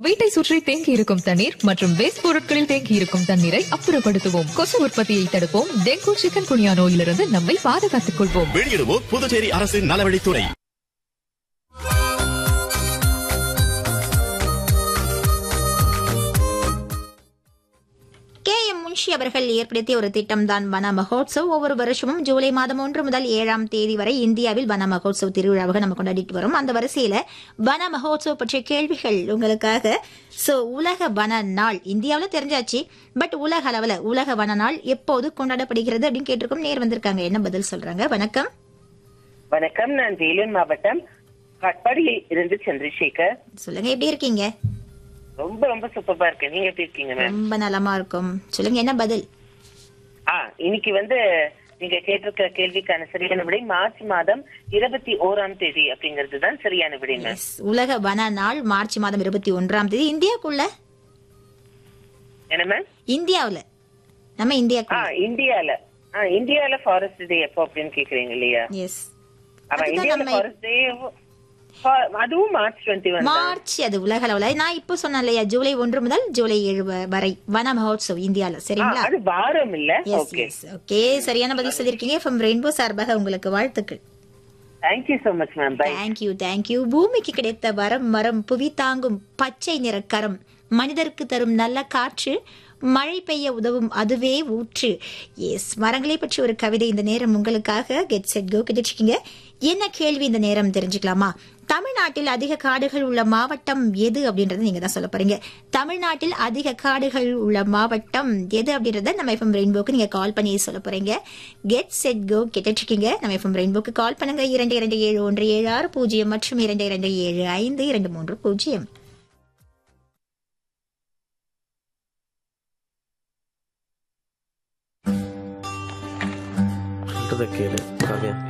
வீட்டை சுற்றி தேங்கி இருக்கும் தண்ணீர் மற்றும் வேஸ்ட் பொருட்களில் தேங்கி இருக்கும் தண்ணீரை அப்புறப்படுத்துவோம் கொசு உற்பத்தியை தடுப்போம் டெங்கு சிக்கன் குனியா நோயிலிருந்து நம்மை பாதுகாத்துக் கொள்வோம் வெளியிடுவோர் புதுச்சேரி அரசின் நலவழித்துறை கே எம் முன்ஷி அவர்கள் ஏற்படுத்திய ஒரு திட்டம் தான் வன மகோத்சவ் ஒவ்வொரு வருஷமும் ஜூலை மாதம் ஒன்று முதல் ஏழாம் தேதி வரை இந்தியாவில் வன மகோத்சவ் திருவிழாவாக நம்ம கொண்டாடிட்டு வரோம் அந்த வரிசையில வன மகோத்சவ் பற்றிய கேள்விகள் உங்களுக்காக சோ உலக வன நாள் இந்தியாவில் தெரிஞ்சாச்சு பட் உலக அளவுல உலக வன நாள் எப்போது கொண்டாடப்படுகிறது அப்படின்னு கேட்டிருக்கோம் நேர் வந்திருக்காங்க என்ன பதில் சொல்றாங்க வணக்கம் வணக்கம் நான் வேலூர் மாவட்டம் கட்பாடியில் இருந்து சந்திரசேகர் சொல்லுங்க எப்படி இருக்கீங்க ரொம்ப ரொம்ப சூப்பரா இருக்கேன் நீங்க எப்படி இருக்கீங்க மேம் ரொம்ப நலமா இருக்கும் சொல்லுங்க என்ன பதில் ஆ இன்னைக்கு வந்து நீங்க கேட்டிருக்க கேள்விக்கான சரியான விடை மார்ச் மாதம் இருபத்தி ஓராம் தேதி அப்படிங்கிறது தான் சரியான விடை மேம் Yes, உலக வன நாள் மார்ச் மாதம் இருபத்தி ஒன்றாம் தேதி இந்தியாக்குள்ள என்ன மேம் இந்தியாவுல நம்ம ஆ இந்தியாக்குள்ள இந்தியால ஆ இந்தியால ஃபாரஸ்ட் டே எப்போ அப்படின்னு கேக்குறீங்க இல்லையா எஸ் ஆமா அதுதான் இந்தியால நம்ம ஃபாரஸ்ட் டே அதுவும் மார்ச் டுவெண்ட்டி ஒன் மார்ச் அது உலக அளவுல நான் இப்போ சொன்னேன் இல்லையா ஜூலை ஒன்று முதல் ஜூலை ஏழு வ- வரை வன மகோத்சவ் இந்தியால சரிங்களா அது வாரம் இல்ல எஸ் ஓகே எஸ் ஓகே சரியான பதில் சொல்லியிருக்கீங்க ஃப்ரம் ரெயின்போ சார்பாக உங்களுக்கு வாழ்த்துக்கள் thank you so much ma'am bye thank you thank you பூமிக்கு கிடைத்த வரம் மரம் புவி தாங்கும் பச்சை நிற கரம் மனிதருக்கு தரும் நல்ல காற்று மழை பெய்ய உதவும் அதுவே ஊற்று எஸ் மரங்களை பற்றி ஒரு கவிதை இந்த நேரம் உங்களுக்காக கெட் செட் கோ கிடைச்சிக்கிங்க என்ன கேள்வி இந்த நேரம் தெரிஞ்சுக்கலாமா தமிழ்நாட்டில் அதிக காடுகள் உள்ள மாவட்டம் எது அப்படின்றத நீங்க தான் சொல்ல போறீங்க தமிழ்நாட்டில் அதிக காடுகள் உள்ள மாவட்டம் எது அப்படின்றத நம்ம எஃப்எம் ரெயின்போக்கு நீங்க கால் பண்ணி சொல்ல போறீங்க கெட் செட் கோ கேட்டுருக்கீங்க நம்ம எஃப்எம் ரெயின்போக்கு கால் பண்ணுங்க இரண்டு இரண்டு ஏழு ஒன்று ஏழு ஆறு பூஜ்ஜியம் மற்றும் இரண்டு இரண்டு ஏழு ஐந்து இரண்டு மூன்று பூஜ்ஜியம் சொல்றத கேளு காவியா